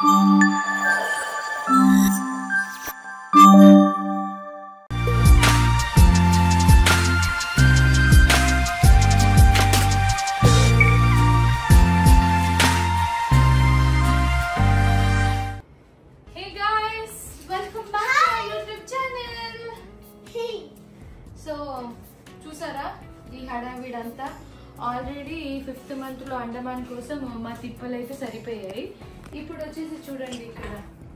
Hey guys, welcome back to our YouTube channel. So చూసారా ఈ హడావిడంతా already fifth month లో అండమాన్ కోసం మా తిప్పలు అయితే సరిపోయాయి ఇప్పుడు వచ్చేసి చూడండి ఇక్కడ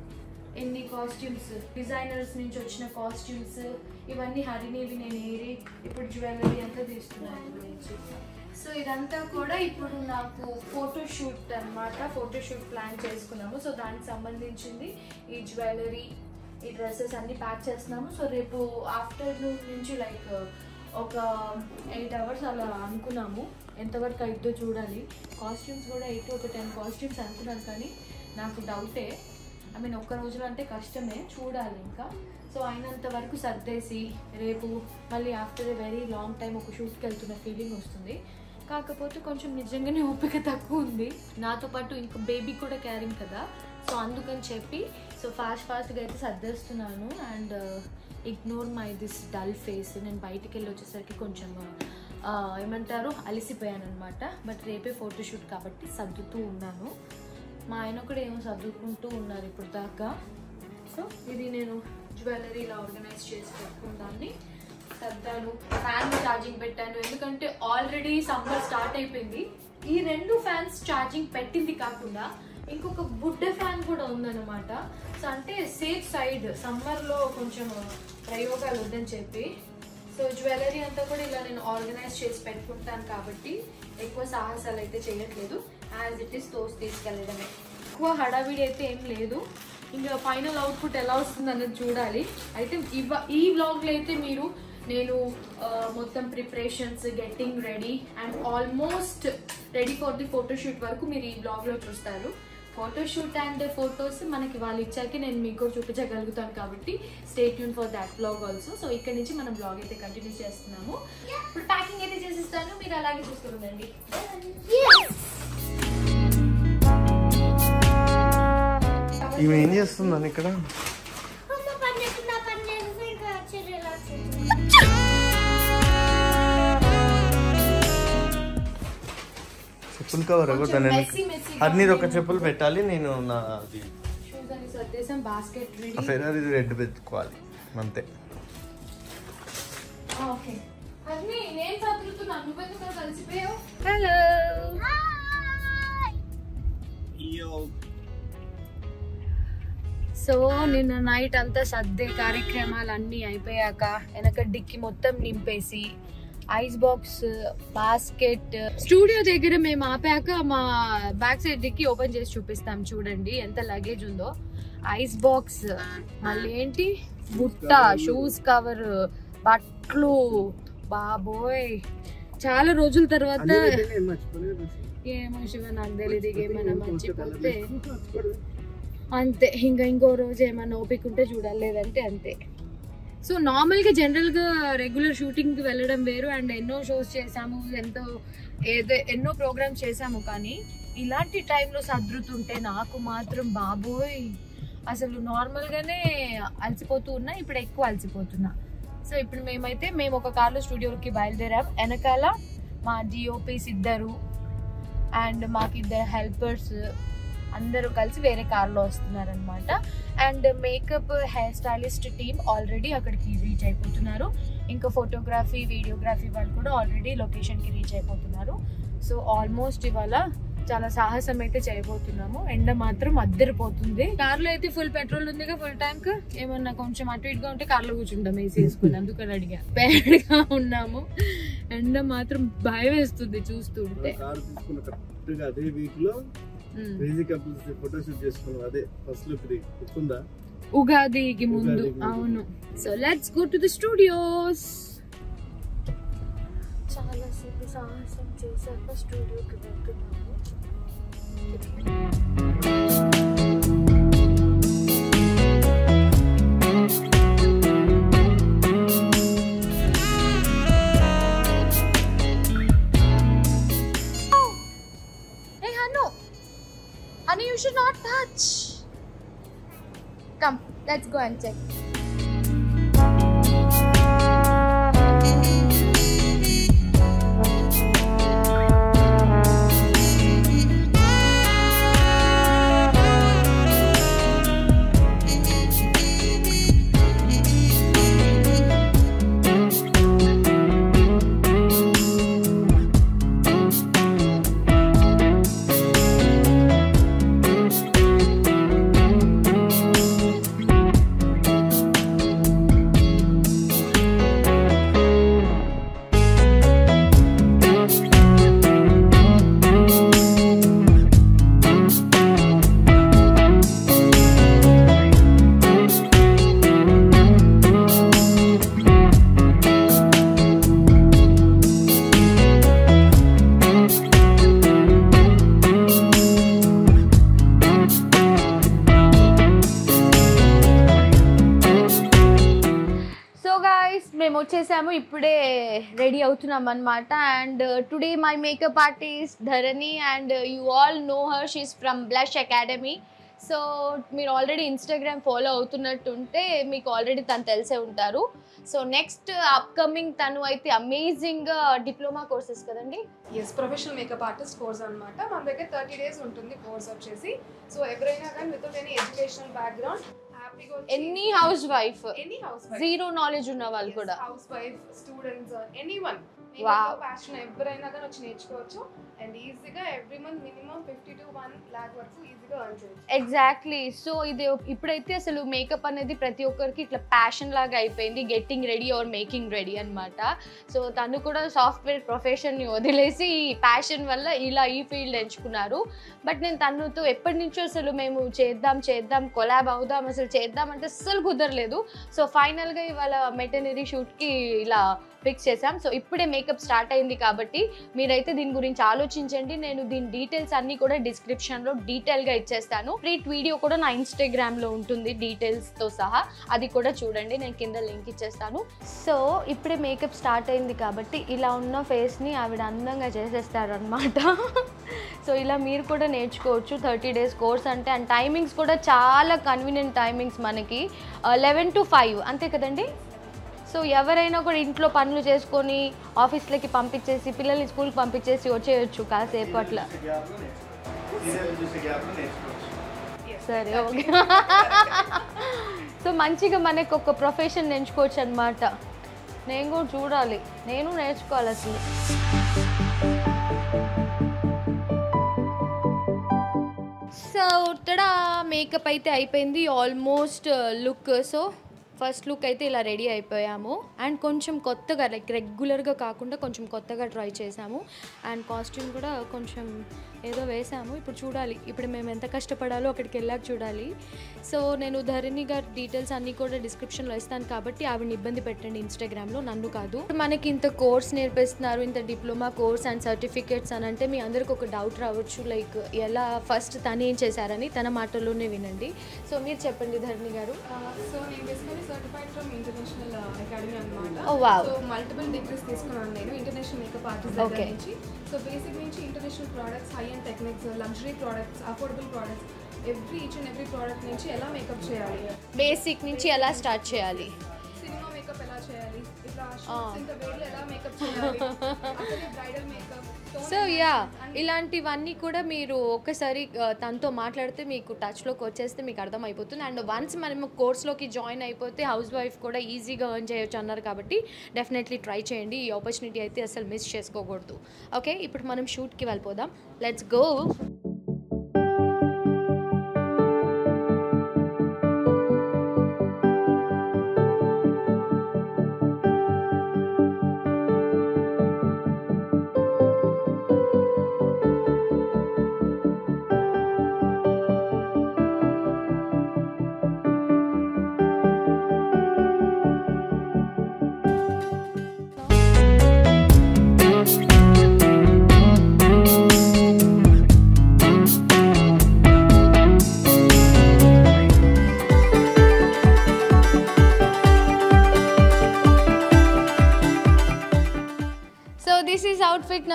ఎన్ని కాస్ట్యూమ్స్ డిజైనర్స్ నుంచి వచ్చిన కాస్ట్యూమ్స్ ఇవన్నీ హరినేవి నేను ఏరి ఇప్పుడు జ్యువెలరీ అంతా తీస్తున్నాను ఇందులో నుంచి సో ఇదంతా కూడా ఇప్పుడు నాకు ఫోటో షూట్ అనమాట ఫోటో షూట్ ప్లాన్ చేసుకున్నాము సో దానికి సంబంధించింది ఈ జ్యువెలరీ ఈ డ్రెస్సెస్ అన్ని ప్యాక్ చేస్తున్నాము సో రేపు ఆఫ్టర్నూన్ నుంచి లైక్ ఒక ఎయిట్ అవర్స్ అలా అనుకున్నాము ఎంతవరకు అయిద్దో చూడాలి కాస్ట్యూమ్స్ కూడా ఎయిట్ ఒక టెన్ కాస్ట్యూమ్స్ అనుకున్నాను కానీ నాకు డౌటే ఐ మీన్ ఒక్క రోజులో అంటే కష్టమే చూడాలి ఇంకా సో అయినంత వరకు సర్దేసి రేపు మళ్ళీ after a very long time ఒక షూట్కి వెళ్తున్న ఫీలింగ్ వస్తుంది కాకపోతే కొంచెం నిజంగానే ఓపిక తక్కువ ఉంది నాతో పాటు ఇంకా బేబీ కూడా క్యారింగ్ కదా సో అందుకని చెప్పి సో ఫాస్ట్ ఫాస్ట్గా అయితే సర్దేస్తున్నాను and ignore my this dull face నేను బయటికి వెళ్ళి వచ్చేసరికి కొంచెం ఆ, ఏమంటారు అలసిపోయాను అనమాట బట్ రేపే ఫోటోషూట్ కాబట్టి సర్దుతూ ఉన్నాను మా ఆయన కూడా ఏమో సర్దుకుంటూ ఉన్నారు ఇప్పుడు దాకా సో ఇది నేను జ్యువెలరీ ఇలా ఆర్గనైజ్ చేసి పెట్టుకుందాన్ని సర్దాను ఫ్యాన్ ఛార్జింగ్ పెట్టాను ఎందుకంటే ఆల్రెడీ సమ్మర్ స్టార్ట్ అయిపోయింది ఈ రెండు ఫ్యాన్స్ ఛార్జింగ్ పెట్టింది కాకుండా ఇంకొక బుడ్డ ఫ్యాన్ కూడా ఉందన్నమాట సో అంటే సేఫ్ సైడ్ సమ్మర్లో కొంచెం ప్రయోగాలు వద్దని చెప్పి సో జ్యువెలరీ అంతా కూడా ఇలా నేను ఆర్గనైజ్ చేసి పెట్టుకుంటాను కాబట్టి ఎక్కువ సాహసాలు అయితే చేయట్లేదు యాజ్ ఇట్ ఈస్ తోసి తీసుకెళ్ళడమే ఎక్కువ హడావిడి అయితే ఏం లేదు ఇంకా ఫైనల్ అవుట్పుట్ ఎలా వస్తుంది అన్నది చూడాలి అయితే ఇవ ఈ వ్లాగ్లో అయితే మీరు నేను ఆ, మొత్తం preparations getting ready and almost ready for the photoshoot వరకు మీరు ఈ బ్లాగ్లో చూస్తారు ఫోటోషూట్ అండ్ ఫొటోస్ మనకి వాళ్ళు ఇచ్చాక నేను మీకు చూపించగలుగుతాను కాబట్టి stay tune for that blog also so ఇక్కడ నుంచి మనం బ్లాగ్ అయితే కంటిన్యూ చేస్తున్నాము ఇప్పుడు ప్యాకింగ్ అయితే చేసిస్తాను మీరు అలాగే చూస్తుండండి ఈమె ఏం చేస్తుందని ఇక్కడ అమ్మ పని చేస్తున్నా పని చేస్తుంది ఇంకా చర్యలు చెప్పులు కవర్ కొంచెం కొట్టాను messy messy గా అన్ని ఒక చెప్పులు పెట్టాలి నేను నా అది షూస్ అని సర్దేశం బాస్కెట్ రెడీ ఫెరారీ రెడ్ పెట్టుకోవాలి అంతే ఓకే అన్ని నేను చదువుతున్నాను నువ్వెందుకు కలిసిపోయావు హలో సో నిన్న నైట్ అంతా సర్దే కార్యక్రమాలు అన్నీ అయిపోయాక వెనక డిక్కి మొత్తం నింపేసి ఐస్ బాక్స్ బాస్కెట్ స్టూడియో దగ్గర మేము ఆపాక మా బ్యాక్ సైడ్ డిక్కి ఓపెన్ చేసి చూపిస్తాం చూడండి ఎంత లగేజ్ ఉందో ఐస్ బాక్స్ మళ్ళీ ఏంటి బుట్ట షూస్ కవర్ బట్టలు బాబోయ్ చాలా రోజుల తర్వాత ఏమో శివ నాకు తెలియదు ఇక ఏమైనా మర్చిపోతే అంతే ఇంకా ఇంకో రోజు ఏమైనా ఓపిక ఉంటే చూడాలి లేదంటే అంతే సో నార్మల్గా జనరల్గా రెగ్యులర్ షూటింగ్కి వెళ్ళడం వేరు అండ్ ఎన్నో షోస్ చేసాము ఎంతో ఏదో ఎన్నో ప్రోగ్రామ్స్ చేసాము కానీ ఇలాంటి టైంలో సర్దుతుంటే నాకు మాత్రం బాబోయ్ అసలు నార్మల్గానే అలసిపోతూ ఉన్నా ఇప్పుడు ఎక్కువ అలసిపోతున్నా సో ఇప్పుడు మేమైతే మేము ఒక కార్లో స్టూడియోకి బయలుదేరాం వెనకాల మా డిఓపీస్ ఇద్దరు అండ్ మాకు ఇద్దరు హెల్పర్స్ అందరూ కలిసి వేరే కార్లో వస్తున్నారనమాట and makeup hair stylist team already అక్కడికి రీచ్ అయిపోతున్నారు ఇంకా ఫోటోగ్రఫీ వీడియోగ్రఫీ వాళ్ళు కూడా ఆల్రెడీ లొకేషన్కి రీచ్ అయిపోతున్నారు సో ఆల్మోస్ట్ ఇవాళ చాలా సాహసం అయితే చేయబోతున్నాము ఎండ మాత్రం అద్దరిపోతుంది కార్లో అయితే ఫుల్ పెట్రోల్ ఉందిగా ఫుల్ ట్యాంక్ ఏమన్నా కొంచెం అటు ఇటుగా ఉంటే కార్లో కూర్చుంటాం ఏసీ వేసుకుని అందుకని అడిగా పేడగా ఉన్నాము ఎండ మాత్రం భయం వేస్తుంది చూస్తుంటే కార్ తీసుకున్న కరెక్ట్ గా అదే వీక్ లో um. Crazy couples photo shoot చేసుకున్నాం అదే ఫస్ట్ లుక్ గుర్తుందా ఉగాదికి ముందు ఉగాదికి ముందు. అవును so let's go to the studios చాలా సేపు సాహసం చేశాక స్టూడియోకి వెళ్తున్నాము Hey Hanu, Hanu, you should not touch. Come let's go and check so guys మేము వచ్చేసాము ఇప్పుడే రెడీ అవుతున్నాం అనమాట and today my makeup artist Dharani and you all know her she's from Blush Academy so మీరు ఆల్రెడీ ఇన్స్టాగ్రామ్ ఫాలో అవుతున్నట్టుంటే మీకు already తను తెలిసే ఉంటారు సో నెక్స్ట్ అప్కమింగ్ తను అయితే అమేజింగ్ డిప్లొమా కోర్సెస్ కదండి yes professional makeup artist course అనమాట మన దగ్గర థర్టీ డేస్ ఉంటుంది కోర్స్ వచ్చేసి సో ఎవరైనా కానీ వితౌట్ ఎనీ ఎడ్యుకేషనల్ బ్యాక్గ్రౌండ్ హ్యాపీగా any housewife any house zero knowledge ఉన్న వాళ్ళు కూడా housewife students any one Wow. Passion ఎవరైనా కానీ వచ్చి నేర్చుకోవచ్చు అండ్ ఈజీగా every month minimum fifty to one lakh వరకు ఈజీగా earn చేయొచ్చు ఎగ్జాక్ట్లీ సో ఇది ఇప్పుడైతే అసలు మేకప్ అనేది ప్రతి ఒక్కరికి ఇట్లా ప్యాషన్ లాగా అయిపోయింది getting ready or making ready అన్నమాట సో తను కూడా సాఫ్ట్వేర్ ప్రొఫెషన్ని వదిలేసి ఈ ప్యాషన్ వల్ల ఇలా ఈ ఫీల్డ్ ఎంచుకున్నారు బట్ నేను తనతో ఎప్పటి నుంచో అసలు మేము చేద్దాం చేద్దాం కొలాబ్ అవుదాం అసలు చేద్దాం అంటే అస్సలు కుదరలేదు సో ఫైనల్గా ఇవాళ మెటనరీ షూట్కి ఇలా ఫిక్స్ చేసాం సో ఇప్పుడే మేకప్ స్టార్ట్ అయింది కాబట్టి మీరైతే దీని గురించి ఆలోచించండి నేను దీని డీటెయిల్స్ అన్ని కూడా డిస్క్రిప్షన్లో డీటెయిల్గా ఇచ్చేస్తాను ప్రీట్ వీడియో కూడా నా ఇన్స్టాగ్రామ్లో ఉంటుంది డీటెయిల్స్తో సహా అది కూడా చూడండి నేను కింద లింక్ ఇచ్చేస్తాను సో ఇప్పుడే మేకప్ స్టార్ట్ అయింది కాబట్టి ఇలా ఉన్న ఫేస్ని ఆవిడ అందంగా చేసేస్తారు అనమాట సో ఇలా మీరు కూడా నేర్చుకోవచ్చు థర్టీ డేస్ కోర్స్ అంటే అండ్ టైమింగ్స్ కూడా చాలా కన్వీనియంట్ టైమింగ్స్ మనకి లెవెన్ టు ఫైవ్ అంతే కదండి సో ఎవరైనా కూడా ఇంట్లో పనులు చేసుకొని ఆఫీస్లకి పంపించేసి పిల్లల్ని స్కూల్కి పంపించేసి వచ్చేయచ్చు కాసేపు అట్లా సరే ఓకే సో మంచిగా మనకు ఒక ప్రొఫెషన్ ఎంచుకోవచ్చు అనమాట నేను కూడా చూడాలి నేను నేర్చుకోవాలి అసలు సో తడా మేకప్ అయితే అయిపోయింది almost look so first look అయితే ఇలా రెడీ అయిపోయాము అండ్ కొంచెం కొత్తగా లైక్ రెగ్యులర్గా కాకుండా కొంచెం కొత్తగా ట్రై చేసాము అండ్ కాస్ట్యూమ్ కూడా కొంచెం ఏదో వేసాము ఇప్పుడు చూడాలి ఇప్పుడు మేము ఎంత కష్టపడాలో అక్కడికి వెళ్ళాక చూడాలి సో నేను ధరణి గారి డీటెయిల్స్ అన్నీ కూడా డిస్క్రిప్షన్లో ఇస్తాను కాబట్టి ఆవిడని ఇబ్బంది పెట్టండి ఇన్స్టాగ్రామ్లో నన్ను కాదు మనకి ఇంత కోర్స్ నేర్పిస్తున్నారు ఇంత డిప్లొమా కోర్స్ అండ్ సర్టిఫికేట్స్ అని అంటే మీ అందరికి ఒక డౌట్ రావచ్చు లైక్ ఎలా ఫస్ట్ తను ఏం చేశారని తన మాటల్లోనే వినండి సో మీరు చెప్పండి ధరణి గారు సో నేను basically certified from international academy అనమాట Oh, wow. So multiple degrees తీసుకున్నాను నేను ఇంటర్నేషనల్ మేకప్ ఆర్టిస్ట్ దగ్గర Okay. నుంచి సో బేసిక్ నుంచి international products high and techniques luxury products affordable products every each and every product నుంచి ఎలా makeup చేయాలి basic నుంచి ఎలా స్టార్ట్ చేయాలి సినిమా మేకప్ ఎలా చేయాలి ఇట్లా Ah. షూట్స్ ఇంకా వేడిలో ఎలా మేకప్ చేయాలి అట్లనే బ్రైడల్ మేకప్ సో యా ఇలాంటివన్నీ కూడా మీరు ఒక్కసారి ఆ, తనతో మాట్లాడితే మీకు టచ్లోకి వచ్చేస్తే మీకు అర్థమైపోతుంది అండ్ వన్స్ మనం కోర్స్లోకి జాయిన్ అయిపోతే హౌస్ వైఫ్ కూడా ఈజీగా ఎర్న్ చేయొచ్చు అన్నారు కాబట్టి డెఫినెట్లీ ట్రై చేయండి ఈ ఆపర్చునిటీ అయితే అసలు మిస్ చేసుకోకూడదు ఓకే ఇప్పుడు మనం షూట్కి వెళ్ళిపోదాం let's go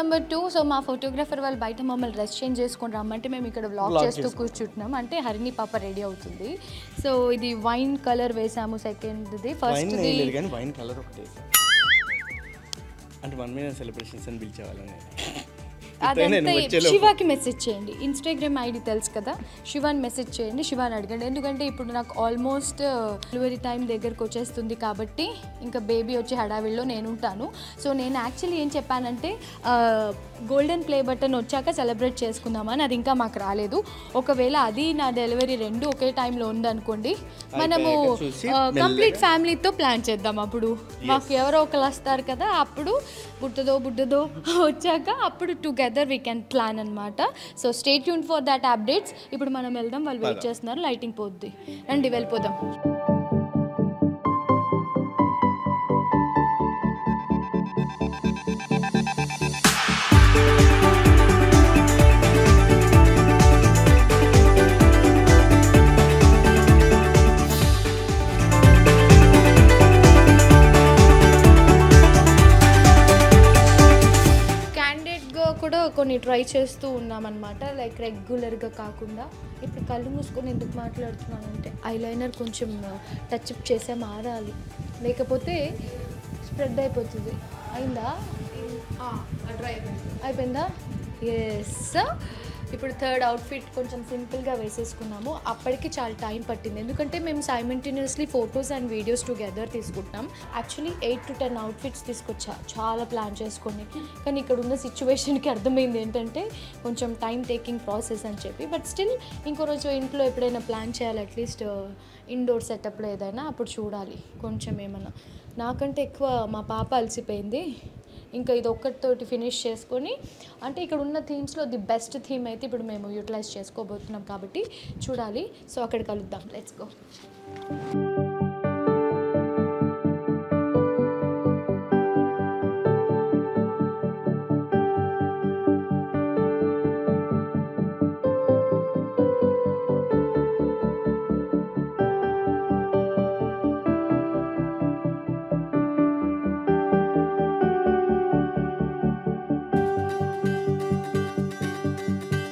number two so మా ఫోటోగ్రాఫర్ వాళ్ళు బయట మమ్మల్ని డ్రెస్ చేంజ్ చేసుకొని రమ్మంటే మేము ఇక్కడ వ్లాగ్ Vlog చేస్తూ చేసుకుంటాం. కూర్చుంటున్నాం అంటే హరిణి పాప రెడీ అవుతుంది సో ఇది వైన్ కలర్ వేసాము సెకండ్ది వైన్ ఫస్ట్ది వేయలేదు కానీ వైన్ కలర్ ఒకటి వేసాను. అంటే వన్ మినిట్ సెలబ్రేషన్స్ అని పిలిచేవాళ్ళని నేను అదంతా వచ్చేలోపు- శివాకి మెసేజ్ చేయండి ఇన్స్టాగ్రామ్ ఐడి తెలుసు కదా శివాని మెసేజ్ చేయండి శివాని అడగండి ఎందుకంటే ఇప్పుడు నాకు ఆల్మోస్ట్ డెలివరీ టైం దగ్గరకు వచ్చేస్తుంది కాబట్టి ఇంకా బేబీ వచ్చి హడావిడిలో నేను ఉంటాను సో నేను యాక్చువల్లీ ఏం చెప్పానంటే గోల్డెన్ ప్లే బటన్ వచ్చాక సెలబ్రేట్ చేసుకుందామని అది ఇంకా మాకు రాలేదు ఒకవేళ అది నా డెలివరీ రెండు ఒకే టైంలో ఉందనుకోండి మనము అయిపోయాక చూసి కంప్లీట్ మెల్లగా- ఫ్యామిలీతో ప్లాన్ చేద్దాం అప్పుడు మాకు ఎవరో ఒకరు వస్తారు కదా అప్పుడు బుట్టదో బుడ్డదో వచ్చాక అప్పుడు టుగెదర్ వీ కెన్ ప్లాన్ అనమాట so stay tune for that updates ఇప్పుడు మనం వెళ్దాం వాళ్ళు వెయిట్ పద. చేస్తున్నారు లైటింగ్ పోద్ది రండి వెళ్ళిపోదాం క్యాండిడేట్గా కూడా కొన్ని ట్రై చేస్తూ ఉన్నామన్నమాట లైక్ రెగ్యులర్గా కాకుండా ఇప్పుడు కళ్ళు మూసుకొని ఎందుకు మాట్లాడుతున్నానంటే ఐలైనర్ కొంచెం టచ్ అప్ చేసే మారాలి లేకపోతే స్ప్రెడ్ అయిపోతుంది అయిందా డ్రై అయిపోయిందా ఎస్ ఇప్పుడు థర్డ్ అవుట్ఫిట్ కొంచెం సింపుల్గా వేసేసుకున్నాము అప్పటికి చాలా టైం పట్టింది ఎందుకంటే మేము simultaneously photos and videos together తీసుకుంటున్నాం actually eight to ten outfits తీసుకొచ్చా చాలా ప్లాన్ చేసుకొని కానీ ఇక్కడ ఉన్న సిచ్యువేషన్కి అర్థమైంది ఏంటంటే కొంచెం టైం టేకింగ్ ప్రాసెస్ అని చెప్పి బట్ స్టిల్ ఇంకో రోజు ఇంట్లో ఎప్పుడైనా ప్లాన్ చేయాలి అట్లీస్ట్ ఇండోర్ సెటప్లో ఏదైనా అప్పుడు చూడాలి కొంచెం ఏమన్నా నాకంటే ఎక్కువ మా పాప అలసిపోయింది ఇంకా ఇది ఒక్కటితోటి ఫినిష్ చేసుకొని అంటే ఇక్కడ ఉన్న థీమ్స్లో ది బెస్ట్ థీమ్ అయితే ఇప్పుడు మేము యూటిలైజ్ చేసుకోబోతున్నాం కాబట్టి చూడాలి సో అక్కడ కలుద్దాం లెట్స్ గో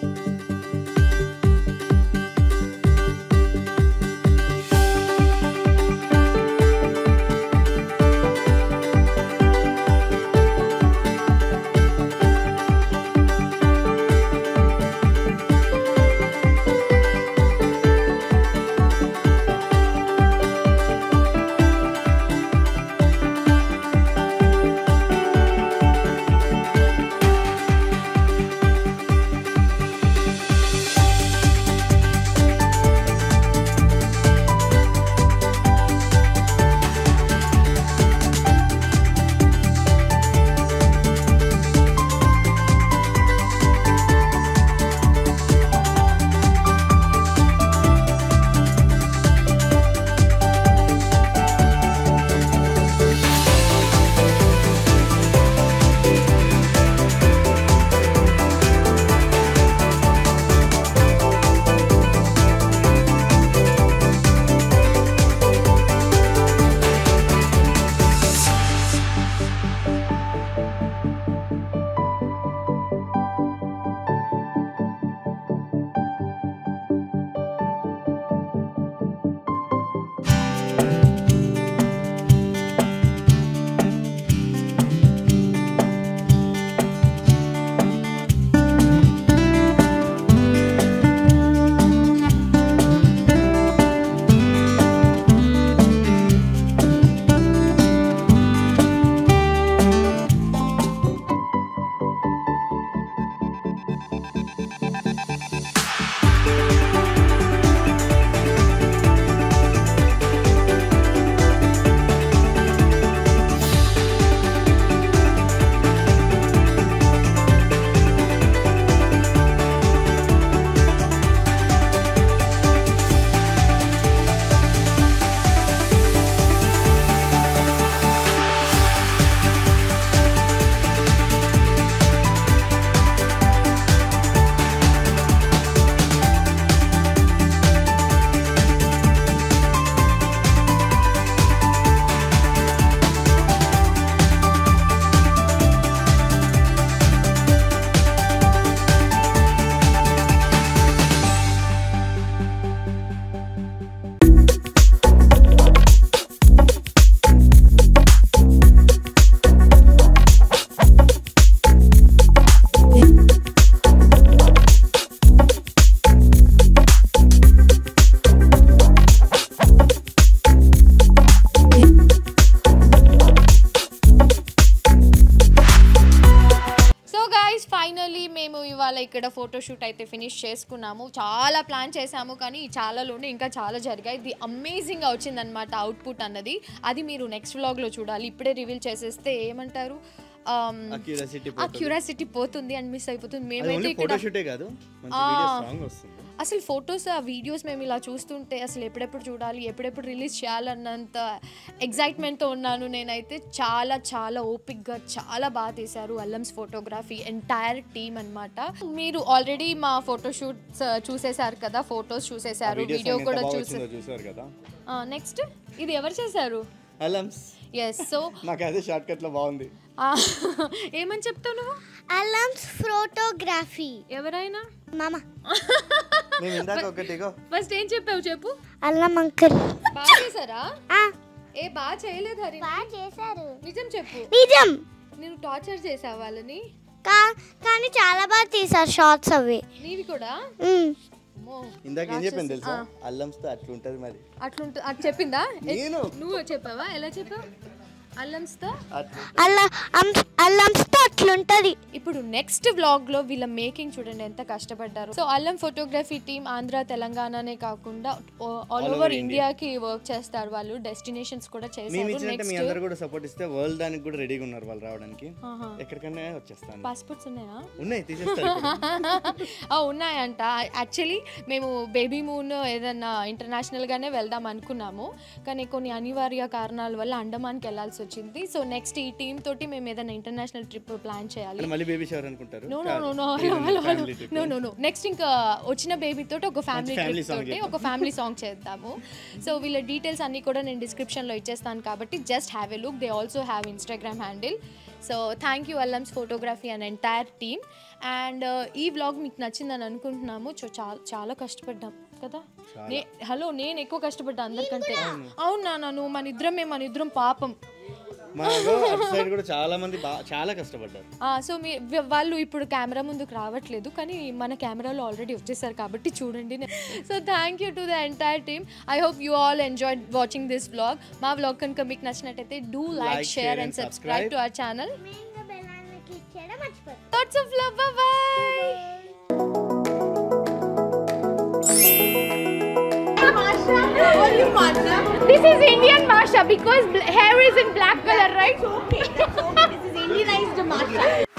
Thank ఇక్కడ ఫోటోషూట్ అయితే ఫినిష్ చేసుకున్నాము చాలా ప్లాన్ చేసాము కానీ చాలాలోనే ఇంకా చాలా జరిగాయి ఇది అమేజింగ్గా వచ్చిందనమాట అవుట్పుట్ అన్నది అది మీరు నెక్స్ట్ వ్లాగ్లో చూడాలి ఇప్పుడే రివీల్ చేసేస్తే ఏమంటారు Um, ఆ క్యూరియాసిటీ ఆ క్యూరియాసిటీ పోతుంది అండ్ మిస్ అయిపోతుంది మేమైతే ఓన్లీ ఇక్కడ ఫోటోషూటే కాదు మంచి ఆ. వీడియో సాంగ్ వస్తుంది అసలు ఫొటోస్ ఆ వీడియోస్ మేము ఇలా చూస్తుంటే అసలు ఎప్పుడెప్పుడు చూడాలి ఎప్పుడెప్పుడు రిలీజ్ చేయాలన్నంత ఎగ్జైట్మెంట్తో ఉన్నాను నేనైతే చాలా చాలా ఓపిక్గా చాలా బాగా తీశారు అల్లమ్స్ ఫోటోగ్రఫీ ఎంటైర్ టీమ్ అన్నమాట మీరు ఆల్రెడీ మా ఫోటోషూట్స్ చూసేశారు కదా ఫొటోస్ చూసేశారు వీడియో వీడియో సాంగ్ ఎంత కూడా బాగా చూసే వచ్చిందో చూసారు కదా నెక్స్ట్ ఇది ఎవరు చేశారు అలమ్స్ ఎస్ సో నాకు అదే షార్ట్ కట్ లో బాగుంది ఏమని చెప్తావు నువ్వు అలమ్స్ ఫోటోగ్రఫీ ఎవరైనా మామ మేము ఇందాక ఒకటిగో ఫస్ట్ ఏం చెప్పావు చెప్పు అల్లం అంకుల్ బాగా చేశారా ఏ బాగా చేయలేదు హరి బాగా చేశారు నిజం చెప్పు నిజం నేను టార్చర్ చేసా వాళ్ళని కా- కానీ చాలా బాగా తీశారు షార్ట్స్ అవి నీవి కూడా మ్మ్. అమ్మో, ఇందాక ఏం చెప్పింది తెలుసా ఆ. అల్లంస్ తో అట్లుంటది మరి అట్లుంట అటు చెప్పిందా ఏ, నేను. నువ్వు చెప్పావా ఎలా చెప్పావు అల్లంస్తో అట్లా అల్లా అం- అల్లంతో అట్లుంటది ఇప్పుడు నెక్స్ట్ వ్లాగ్ లో వీళ్ళ మేకింగ్ చూడండి ఎంత కష్టపడ్డారు సో అల్లం ఫోటోగ్రఫీ టీమ్ ఆంధ్ర తెలంగాణనే కాకుండా ఆల్ ఓవర్ ఇండియాకి వర్క్ చేస్తారు వాళ్ళు డెస్టినేషన్స్ కూడా మేము చేశారు ఇచ్చినట్టే మీ నెక్స్ట్ అందరు కూడా సపోర్ట్ ఇస్తే వరల్డ్ దానికి కూడా రెడీగా ఉన్నారు వాళ్ళు రావడానికి ఎక్కడికైనా వచ్చేస్తాను పాస్పోర్ట్స్ ఉన్నాయా ఉన్నాయి తీసేస్తారు ఇప్పుడు. ఆ, ఉన్నాయంట యాక్చువల్లీ మేము బేబీ మూన్ ఏదన్నా ఇంటర్నేషనల్గానే వెళ్దాం అనుకున్నాము కానీ కొన్ని అనివార్య కారణాల వల్ల అండమాన్కి వెళ్ళాల్సి వచ్చింది సో నెక్స్ట్ ఈ టీమ్ తోటి మేము ఏదైనా ఇంటర్నేషనల్ ట్రిప్ ప్లాన్ చేయాలి కానీ మళ్ళీ బేబీ షవర్ అనుకుంటారు నో నో కాదు. నో నో ఇది hello hello family trip. No no no next ఇంకా వచ్చిన బేబీ తోటి ఒక ఫ్యామిలీ family ట్రిప్ song తోటి చేద్దాం. ఒక ఫ్యామిలీ సాంగ్ చేద్దాము సో వీళ్ళ డీటెయిల్స్ అన్ని కూడా నేను డిస్క్రిప్షన్లో ఇచ్చేస్తాను కాబట్టి just have a look they also have Instagram handle so thank you Allams photography and entire team and ఈ బ్లాగ్ మీకు నచ్చిందని అనుకుంటున్నాము సో చాలా చాలా కష్టపడ్డాం కదా నే హలో నేను ఎక్కువ కష్టపడ్డా అందరికంటే అవునా నన్ను మన ఇద్దరమే మన ఇద్దరం పాపం మా సైడ్ కూడా చాలా మంది బా- చాలా కష్టపడ్డారు సో మీ వ- వాళ్ళు ఇప్పుడు కెమెరా ముందుకు రావట్లేదు కానీ మన కెమెరాలో ఆల్రెడీ వచ్చేసారు కాబట్టి చూడండి so thank you to the entire team I hope you all enjoy watching this vlog మా వ్లాగ్ కనుక మీకు నచ్చినట్టయితే do like Like, share share and and subscribe subscribe. To our channel మెయిన్గా బెల్ ఐకాన్ క్లిక్ చేయడం మర్చిపోతుంది lots of love bye This is Indian Masha because bl- hair is in black color, right? okay. That's okay. This is Indianized matcha.